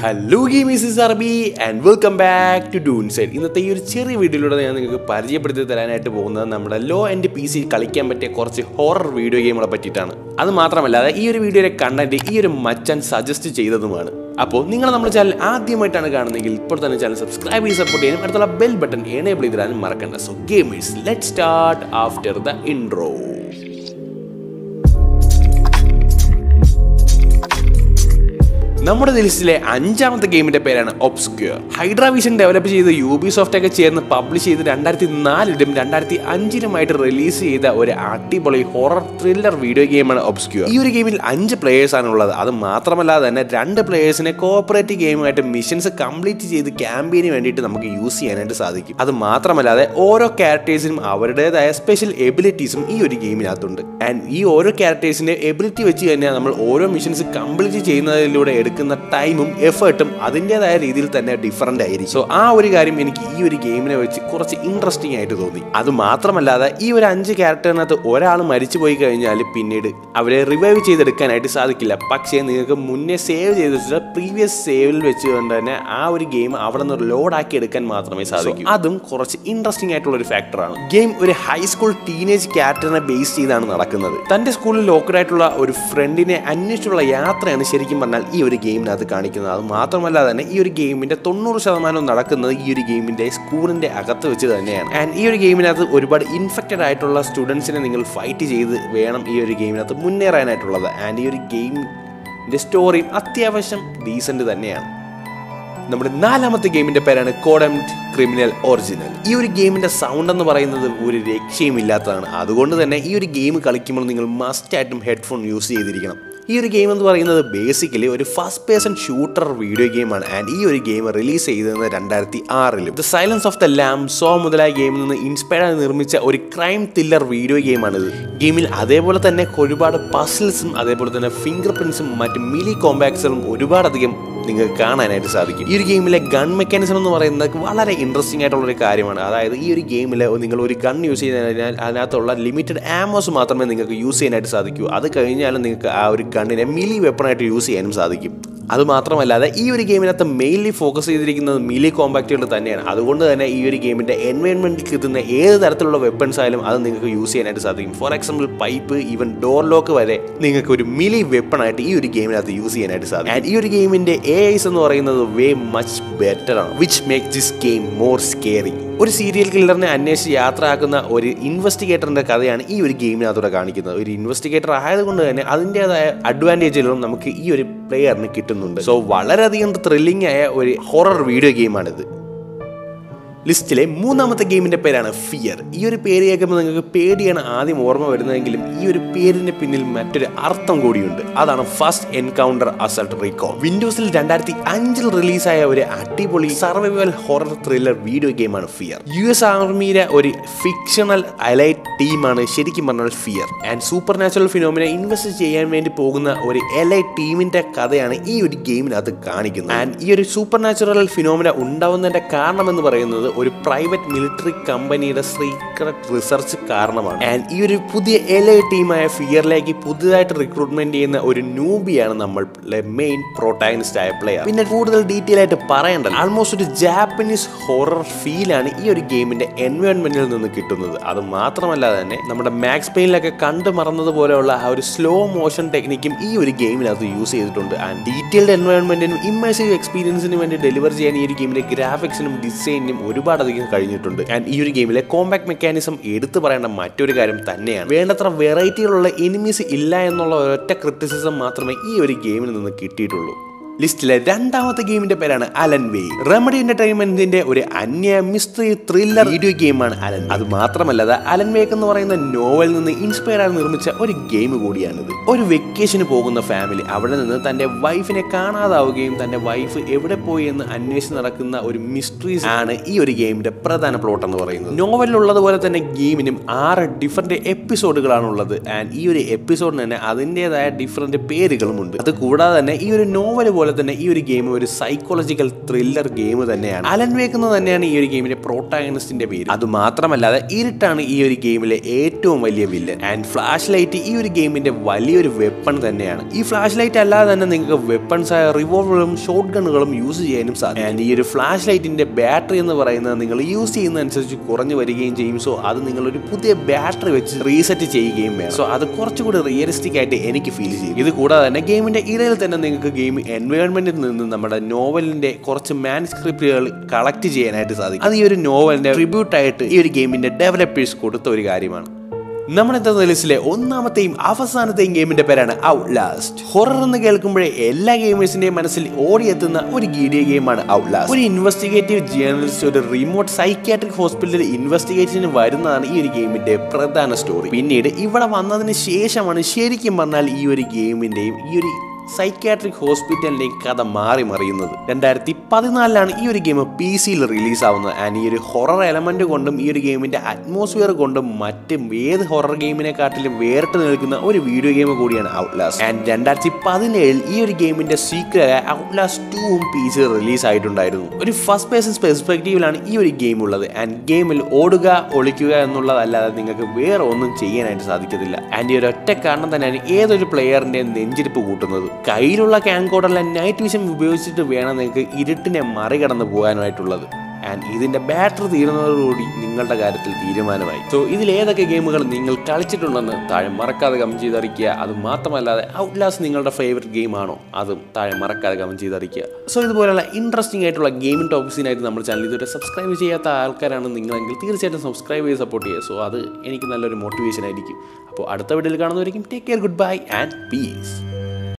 hello gamers അറബി and welcome back to dune side ഇന്നത്തെ ഈ ഒരു ചെറിയ വീഡിയോയിലൂടെ ഞാൻ നിങ്ങൾക്ക് പരിചയപ്പെടുത്തി തരാനായിട്ട് പോകുന്നത് നമ്മുടെ ലോ ആൻഡ് പി സി കളിക്കാൻ പറ്റിയ കുറച്ച് ഹൊറർ വീഡിയോ ഗെയിമുകളെ പറ്റിയിട്ടാണ് അത് മാത്രമല്ലാതെ ഈ ഒരു വീഡിയോയുടെ കണ്ടന്റ് ഈ ഒരു മച്ചാൻ സജസ്റ്റ് ചെയ്തതുമാണ് അപ്പോൾ നിങ്ങൾ നമ്മുടെ ചാനൽ ആദ്യമായിട്ടാണ് കാണുന്നതെങ്കിൽ ഇപ്പോൾ തന്നെ ചാനൽ സബ്സ്ക്രൈബ് ചെയ്ത് സപ്പോർട്ട് ചെയ്യാനും അടുത്തുള്ള ബെൽ ബട്ടൺ എനേബിൾ ചെയ്തിടാനും മറക്കണ്ട so gamers let start after the intro നമ്മുടെ ലിസ്റ്റിലെ അഞ്ചാമത്തെ ഗെയിമിന്റെ പേരാണ് ഒബ്സ്ക്യൂർ ഹൈഡ്രാവിഷൻ ഡെവലപ്പ് ചെയ്ത് യൂബി സോഫ്റ്റ് ഒക്കെ ചേർന്ന് പബ്ലിഷ് ചെയ്ത് രണ്ടായിരത്തി നാലിലും രണ്ടായിരത്തി അഞ്ചിലുമായിട്ട് റിലീസ് ചെയ്ത ഒരു അടിപൊളി ഹൊറർ ത്രില്ലർ വീഡിയോ ഗെയിമാണ് ഒബ്സ്ക്യൂർ ഈ ഒരു ഗെയിമിൽ അഞ്ച് പ്ലേയേഴ്സ് ആണ് ഉള്ളത് അത് മാത്രമല്ലാതെ തന്നെ രണ്ട് പ്ലേയേഴ്സിനെ കോപ്പറേറ്റീവ് ഗെയിമായിട്ട് മിഷൻസ് കംപ്ലീറ്റ് ചെയ്ത് ക്യാമ്പയിന് വേണ്ടിയിട്ട് നമുക്ക് യൂസ് ചെയ്യാനായിട്ട് സാധിക്കും അത് മാത്രമല്ലാതെ ഓരോ ക്യാരക്ടേഴ്സിനും അവരുടേതായ സ്പെഷ്യൽ എബിലിറ്റീസും ഈ ഒരു ഗെയിമിനകത്തുണ്ട് ആൻഡ് ഈ ഓരോ ക്യാരക്ടേഴ്സിന്റെ എബിലിറ്റി വെച്ച് തന്നെ നമ്മൾ ഓരോ മിഷൻസ് കംപ്ലീറ്റ് ചെയ്യുന്നതിലൂടെ എടുക്കുന്ന ടൈമും എഫേർട്ടും അതിൻ്റെതായ രീതിയിൽ തന്നെ ഡിഫറൻ്റ് ആയിരിക്കും സോ ആ ഒരു കാര്യം എനിക്ക് ഈ ഒരു ഗെയിമിനെ വെച്ച് കുറച്ച് ഇൻട്രസ്റ്റിംഗ് ആയിട്ട് തോന്നി അത് മാത്രമല്ലാതെ ഈ ഒരു അഞ്ച് ക്യാരക്ടറിനകത്ത് ഒരാൾ മരിച്ചു പോയി കഴിഞ്ഞാൽ പിന്നീട് അവരെ റിവൈവ് ചെയ്തെടുക്കാനായിട്ട് സാധിക്കില്ല പക്ഷേ നിങ്ങൾക്ക് മുന്നേ സേവ് ചെയ്ത് വെച്ചിട്ട് പ്രീവിയസ് സേവിൽ വെച്ചുകൊണ്ട് തന്നെ ആ ഒരു ഗെയിം അവിടെ നിന്ന് ലോഡ് ആക്കി എടുക്കാൻ മാത്രമേ സാധിക്കൂ അതും കുറച്ച് ഇൻട്രസ്റ്റിംഗ് ആയിട്ടുള്ള ഒരു ഫാക്ടറാണ് ഗെയിം ഒരു ഹൈസ്കൂൾ ടീനേജ് ക്യാരക്ടറിനെ ബേസ് ചെയ്താണ് നടക്കുന്നത് തന്റെ സ്കൂളിൽ ലോക്കഡ് ആയിട്ടുള്ള ഒരു ഫ്രണ്ടിനെ അന്വേഷിച്ചുള്ള യാത്രയാണ് ശരിക്കും പറഞ്ഞാൽ ഈ ഒരു ഗെയിമിനകത്ത് കാണിക്കുന്നത് അത് മാത്രമല്ല തന്നെ ഈ ഒരു ഗെയിമിന്റെ തൊണ്ണൂറ് ശതമാനവും നടക്കുന്നത് ഈ ഒരു ഗെയിമിന്റെ സ്കൂളിന്റെ അകത്ത് വെച്ച് തന്നെയാണ് ആൻഡ് ഈ ഒരു ഗെയിമിനകത്ത് ഒരുപാട് ഇൻഫെക്റ്റഡ് ആയിട്ടുള്ള സ്റ്റുഡൻസിനെ നിങ്ങൾ ഫൈറ്റ് ചെയ്ത് വേണം ഈ ഒരു ഗെയിമിനകത്ത് മുന്നേറാനായിട്ടുള്ളത് ആൻഡ് ഈ ഒരു ഗെയിമിന്റെ സ്റ്റോറിയും അത്യാവശ്യം ഡീസന്റ് തന്നെയാണ് നമ്മുടെ നാലാമത്തെ ഗെയിമിന്റെ പേരാണ് കോഡംഡ് ക്രിമിനൽ ഒറിജിനൽ ഈ ഒരു ഗെയിമിന്റെ സൗണ്ട് എന്ന് പറയുന്നത് ഒരു രക്ഷയും ഇല്ലാത്തതാണ് അതുകൊണ്ട് തന്നെ ഈ ഒരു ഗെയിം കളിക്കുമ്പോൾ നിങ്ങൾ മസ്റ്റ് ആയിട്ടും ഹെഡ്ഫോൺ യൂസ് ചെയ്തിരിക്കണം ഈ ഒരു ഗെയിം എന്ന് പറയുന്നത് ബേസിക്കലി ഒരു ഫസ്റ്റ് പേഴ്സൺ ഷൂട്ടർ വീഡിയോ ഗെയിമാണ് ആൻഡ് ഈ ഒരു ഗെയിം റിലീസ് ചെയ്തത് രണ്ടായിരത്തി ആറിലും the silence of the lamb so മുതലായ ഗെയിമിൽ നിന്ന് ഇൻസ്പയർ ആയി നിർമ്മിച്ച ഒരു ക്രൈം ത്രില്ലർ വീഡിയോ ഗെയിമാണിത് ഗെയിമിൽ അതേപോലെ തന്നെ ഒരുപാട് പസിൽസും അതേപോലെ തന്നെ ഫിംഗർ പ്രിന്റ്സും മറ്റ് മിലി കോമ്പാക്സും ഒരുപാടധികം നിങ്ങൾക്ക് കാണാനായിട്ട് സാധിക്കും ഈ ഒരു ഗെയിമിലെ ഗൺ മെക്കാനിസം എന്ന് പറയുന്നത് വളരെ ഇൻട്രസ്റ്റിംഗ് ആയിട്ടുള്ള ഒരു കാര്യമാണ് അതായത് ഈ ഒരു ഗെയിമിൽ നിങ്ങൾ ഒരു ഗൺ യൂസ് ചെയ്തതിനാൽ അതിനകത്തുള്ള ലിമിറ്റഡ് ആമോസ് മാത്രമേ നിങ്ങൾക്ക് യൂസ് ചെയ്യാനായിട്ട് സാധിക്കൂ അത് കഴിഞ്ഞാലും നിങ്ങൾക്ക് ആ ഒരു ഗണ്ണിനെ മിലി വെപ്പണായിട്ട് യൂസ് ചെയ്യാനും സാധിക്കും അത് മാത്രമല്ലാതെ ഈ ഒരു ഗെയിമിനകത്ത് മെയിൻലി ഫോക്കസ് ചെയ്തിരിക്കുന്നത് മിലി കോമ്പാക്റ്റുകൾ തന്നെയാണ് അതുകൊണ്ട് തന്നെ ഈ ഒരു ഗെയിമിന്റെ എൻവയോൺമെന്റിൽ കിട്ടുന്ന ഏത് തരത്തിലുള്ള വെപ്പൺസ് ആയാലും അത് നിങ്ങൾക്ക് യൂസ് ചെയ്യാനായിട്ട് സാധിക്കും for example pipe even door lock വരെ നിങ്ങൾക്ക് ഒരു മിലി വെപ്പണായിട്ട് ഈ ഒരു ഗെയിമിനകത്ത് യൂസ് ചെയ്യാനായിട്ട് സാധിക്കും ആൻഡ് ഈ ഒരു ഗെയിമിന്റെ എ ഐസ് എന്ന് പറയുന്നത് വേ മച്ച് ബെറ്റർ ആണ് which make this game more scary ഒരു സീരിയൽ കില്ലറിനെ അന്വേഷിച്ച് യാത്രയാക്കുന്ന ഒരു ഇൻവെസ്റ്റിഗേറ്ററിന്റെ കഥയാണ് ഈ ഒരു ഗെയിമിനകത്തൂടെ കാണിക്കുന്നത് ഒരു ഇൻവെസ്റ്റിഗേറ്റർ ആയതുകൊണ്ട് തന്നെ അതിൻ്റെതായ അഡ്വാൻറ്റേജുകളും നമുക്ക് ഈ ഒരു പ്ലെയറിന് കിട്ടുന്നുണ്ട് സോ വളരെയധികം ത്രില്ലിംഗ് ആയ ഒരു ഹൊറർ വീഡിയോ ഗെയിമാണിത് ലിസ്റ്റിലെ മൂന്നാമത്തെ ഗെയിമിന്റെ പേരാണ് ഫിയർ ഈ ഒരു പേര് കേൾക്കുമ്പോൾ നിങ്ങൾക്ക് പേടിയാണ് ആദ്യം ഓർമ്മ വരുന്നതെങ്കിലും ഈ ഒരു പേരിന് പിന്നിൽ മറ്റൊരു അർത്ഥം കൂടിയുണ്ട് അതാണ് ഫസ്റ്റ് എൻകൗണ്ടർ അസൾട്ട് റീകോൾ വിൻഡോസിൽ രണ്ടായിരത്തി അഞ്ചിൽ റിലീസായ ഒരു അടിപൊളി സർവൈവൽ ഹൊറർ ത്രില്ലർ വീഡിയോ ഗെയിമാണ് ഫിയർ യു എസ് ആർമിയുടെ ഒരു ഫിക്ഷണൽ അലൈറ്റ് ടീമാണ് ശരിക്കും പറഞ്ഞാൽ ഫിയർ ആൻഡ് സൂപ്പർ നാച്ചുറൽ ഫിനോമിനെ ഇൻവെസ്റ്റ് ചെയ്യാൻ വേണ്ടി പോകുന്ന ഒരു എലൈറ്റ് ടീമിന്റെ കഥയാണ് ഈ ഒരു ഗെയിമിനകത്ത് കാണിക്കുന്നത് ആൻഡ് ഈ ഒരു സൂപ്പർ നാച്ചുറൽ ഫിനോമിന ഉണ്ടാവുന്നതിന്റെ കാരണം എന്ന് പറയുന്നത് ഒരു പ്രൈവറ്റ് മിലിറ്ററി കമ്പനിയുടെ സീക്രട്ട് റിസർച്ച് കാരണമാണ് ആൻഡ് ഈ ഒരു പുതിയ എല ടീമായ ഫിയറിലേക്ക് പുതിയതായിട്ട് റിക്രൂട്ട്മെന്റ് ചെയ്യുന്ന ഒരു നൂബിയാണ് നമ്മൾ മെയിൻ പ്രോട്ടാഗനിസ്റ്റ് ആയ പ്ലെയർ പിന്നെ കൂടുതൽ ഡീറ്റെയിൽ ആയിട്ട് പറയേണ്ടത് ആൾമോസ്റ്റ് ഒരു ജാപ്പനീസ് ഹൊറർ ഫീലാണ് ഈ ഒരു ഗെയിമിന്റെ എൻവയോൺമെന്റിൽ നിന്ന് കിട്ടുന്നത് അത് മാത്രമല്ല തന്നെ നമ്മുടെ മാക്സ് പെയിനിലൊക്കെ കണ്ടു മറന്നതുപോലെയുള്ള ആ ഒരു സ്ലോ മോഷൻ ടെക്നിക്കും ഈ ഒരു ഗെയിമിനകത്ത് യൂസ് ചെയ്തിട്ടുണ്ട് ആൻഡ് ഡീറ്റെയിൽഡ് എൻവയോൺമെന്റിനും ഇമ്മേഴ്സീവ് എക്സ്പീരിയൻസിനും വേണ്ടി ഡെലിവർ ചെയ്യാൻ ഈ ഒരു ഗെയിമിന്റെ ഗ്രാഫിക്സിനും ഡിസൈനിനും ഒരുപാടധികം കഴിഞ്ഞിട്ടുണ്ട് ആൻഡ് ഈ ഒരു ഗെയിമിലെ കോമ്പാക്ട് മെക്കാനിസം എടുത്തു പറയേണ്ട മറ്റൊരു കാര്യം തന്നെയാണ് വേണ്ടത്ര വെറൈറ്റികളുള്ള എനിമീസ് ഇല്ല എന്നുള്ള ഒരൊറ്റ ക്രിറ്റിസിസം മാത്രമേ ഈ ഒരു ഗെയിമിൽ നിന്ന് കിട്ടിയിട്ടുള്ളൂ ലിസ്റ്റിലെ രണ്ടാമത്തെ ഗെയിമിന്റെ പേരാണ് അലൻ വേ റെമഡി എന്റർടൈൻമെന്റിന്റെ ഒരു അന്യ മിസ്റ്ററി ത്രില്ലർ വീഡിയോ ഗെയിമാണ് അലൻ അത് മാത്രമല്ലാതെ അലൻ വേക്ക് എന്ന് പറയുന്ന നോവലിൽ നിന്ന് ഇൻസ്പയർ ആയി നിർമ്മിച്ച ഒരു ഗെയിം കൂടിയാണിത് ഒരു വെക്കേഷന് പോകുന്ന ഫാമിലി അവിടെ നിന്ന് തന്റെ വൈഫിനെ കാണാതാവുകയും തന്റെ വൈഫ് എവിടെ പോയി എന്ന് അന്വേഷിച്ച് നടക്കുന്ന ഒരു മിസ്റ്ററീസ് ആണ് ഈ ഒരു ഗെയിമിന്റെ പ്രധാന പ്ലോട്ട് എന്ന് പറയുന്നത് നോവലിലുള്ളതുപോലെ തന്നെ ഗെയിമിനും ആറ് ഡിഫറെന്റ് എപ്പിസോഡുകളാണ് ഉള്ളത് ആൻഡ് ഈ ഒരു എപ്പിസോഡിന് തന്നെ അതിൻ്റെതായ ഡിഫറെന്റ് പേരുകളുമുണ്ട് അത് കൂടാതെ തന്നെ ഈ ഒരു നോവൽ പോലെ പോലെ തന്നെ ഈ ഒരു ഗെയിം ഒരു സൈക്കോളജിക്കൽ ത്രില്ലർ ഗെയിം തന്നെയാണ് അലൻ വേക്കുന്ന തന്നെയാണ് ഈ ഒരു ഗെയിമിന്റെ പ്രോട്ടാഗണിസ്റ്റിന്റെ പേര് അത് മാത്രമല്ലാതെ ഇരുട്ടാണ് ഈ ഒരു ഗെയിമിലെ ഏറ്റവും വലിയ വില്ലൻ ആൻഡ് ഫ്ലാഷ് ലൈറ്റ് ഈ ഒരു ഗെയിമിന്റെ വലിയൊരു വെപ്പൺ തന്നെയാണ് ഈ ഫ്ലാഷ് ലൈറ്റ് അല്ലാതെ തന്നെ നിങ്ങൾക്ക് വെപ്പൺസ് ആയ റിവോൾവറും ഷോട്ട് ഗണ്ണുകളും യൂസ് ചെയ്യാനും സാധിക്കും ആൻഡ് ഈ ഒരു ഫ്ലാഷ് ലൈറ്റിന്റെ ബാറ്ററി എന്ന് പറയുന്നത് നിങ്ങൾ യൂസ് ചെയ്യുന്നതനുസരിച്ച് കുറഞ്ഞു വരികയും ചെയ്യും സോ അത് നിങ്ങൾ ഒരു പുതിയ ബാറ്ററി വെച്ച് റീസെറ്റ് ചെയ്യുകയും വേണം സോ അത് കുറച്ചുകൂടി റിയലിസ്റ്റിക് ആയിട്ട് എനിക്ക് ഫീൽ ചെയ്യും ഇത് കൂടാതെ തന്നെ ഗെയിമിന്റെ ഇടയിൽ തന്നെ നിങ്ങൾക്ക് ഗെയിം എൻവയോൺമെന്റിൽ നിന്ന് നമ്മുടെ നോവലിന്റെ കുറച്ച് മാനുസ്ക്രിപ്റ്റുകൾ കളക്ട് ചെയ്യാനായിട്ട് സാധിക്കും അത് ഈ ഒരു നോവലിന്റെ ട്രിബ്യൂട്ട് ആയിട്ട് ഈ ഒരു ഗെയിമിന്റെ ഡെവലപ്പേഴ്സ് കൊടുത്ത ഒരു കാര്യമാണ് നമ്മുടെ ഇന്നത്തെ ലിസ്റ്റിലെ ഒന്നാമത്തെയും അവസാനത്തെയും ഗെയിമിന്റെ പേരാണ് ഔട്ട് ലാസ്റ്റ് ഹൊറർ എന്ന് കേൾക്കുമ്പോഴേ എല്ലാ ഗെയിമേഴ്സിന്റെയും മനസ്സിൽ ഓടിയെത്തുന്ന ഒരു ഗീഡിയ ഗെയിമാണ് ഔട്ട് ലാസ്റ്റ് ഒരു ഇൻവെസ്റ്റിഗേറ്റീവ് ജേർണലിസ്റ്റ് ഒരു റിമോട്ട് സൈക്യാട്രിക് ഹോസ്പിറ്റലിൽ ഇൻവെസ്റ്റിഗേഷന് വരുന്നതാണ് ഈ ഒരു ഗെയിമിന്റെ പ്രധാന സ്റ്റോറി പിന്നീട് ഇവിടെ വന്നതിന് ശേഷമാണ് ശരിക്കും പറഞ്ഞാൽ ഈ ഒരു ഗെയിമിന്റെയും ഈ ഒരു സൈക്യാട്രിക് ഹോസ്പിറ്റലിന്റെയും കഥ മാറി മറിയുന്നത് രണ്ടായിരത്തി പതിനാലിലാണ് ഈ ഒരു ഗെയിം പി സിയിൽ റിലീസ് ആവുന്നത് ആൻഡ് ഈ ഒരു ഹൊറർ എലമെന്റ് കൊണ്ടും ഈ ഒരു ഗെയിമിന്റെ അറ്റ്മോസ്ഫിയർ കൊണ്ടും മറ്റും ഏത് ഹൊറർ ഗെയിമിനെക്കാട്ടിലും വേറിട്ട് നിൽക്കുന്ന ഒരു വീഡിയോ ഗെയിം കൂടിയാണ് ഔട്ട്ലാസ്റ്റ് ആൻഡ് രണ്ടായിരത്തി പതിനേഴിൽ ഈ ഒരു ഗെയിമിന്റെ സീക്വലായ ഔട്ട്ലാസ്റ്റ് ടൂവും പി സി റിലീസ് ആയിട്ടുണ്ടായിരുന്നു ഒരു ഫസ്റ്റ് പേഴ്സൺ പെർസ്പെക്റ്റീവിലാണ് ഈ ഒരു ഗെയിം ഉള്ളത് ആൻഡ് ഗെയിമിൽ ഓടുക ഒളിക്കുക എന്നുള്ളതല്ലാതെ നിങ്ങൾക്ക് വേറെ ഒന്നും ചെയ്യാനായിട്ട് സാധിക്കത്തില്ല ആൻഡ് ഈ ഒരു ഒറ്റ കാരണം തന്നെയാണ് ഏതൊരു പ്ലെയറിന്റെ നെഞ്ചിരിപ്പ് കൂട്ടുന്നത് കയ്യിലുള്ള ക്യാൻകോഡെല്ലാം നൈറ്റ് വിഷൻ ഉപയോഗിച്ചിട്ട് വേണം നിങ്ങൾക്ക് ഇരുട്ടിനെ മറികടന്ന് പോകാനായിട്ടുള്ളത് ആൻഡ് ഇതിന്റെ ബാറ്ററി തീരുന്നതോടുകൂടി നിങ്ങളുടെ കാര്യത്തിൽ തീരുമാനമായി സോ ഇതിൽ ഏതൊക്കെ ഗെയിമുകൾ നിങ്ങൾ കളിച്ചിട്ടുണ്ടെന്ന് താഴെ മറക്കാതെ കമന്റ് ചെയ്തറിയിക്കുക അത് മാത്രമല്ലാതെ ഔട്ട്ലാസ് നിങ്ങളുടെ ഫേവററ്റ് ഗെയിം ആണോ അതും താഴെ മറക്കാതെ കമന്റ് ചെയ്തറിയിക്കുക സോ ഇതുപോലുള്ള ഇൻട്രസ്റ്റിംഗ് ആയിട്ടുള്ള ഗെയിമിംഗ് ടോപ്പിക്സിനായിട്ട് നമ്മുടെ ചാനൽ ഇതുവരെ സബ്സ്ക്രൈബ് ചെയ്യാത്ത ആൾക്കാരാണ് നിങ്ങളെങ്കിൽ തീർച്ചയായിട്ടും സബ്സ്ക്രൈബ് ചെയ്ത് സപ്പോർട്ട് ചെയ്യുക സോ അത് എനിക്ക് നല്ലൊരു മോട്ടിവേഷൻ ആയിരിക്കും അപ്പോൾ അടുത്ത വീഡിയോയിൽ കാണുന്നവരിക്കും take care good bye and piece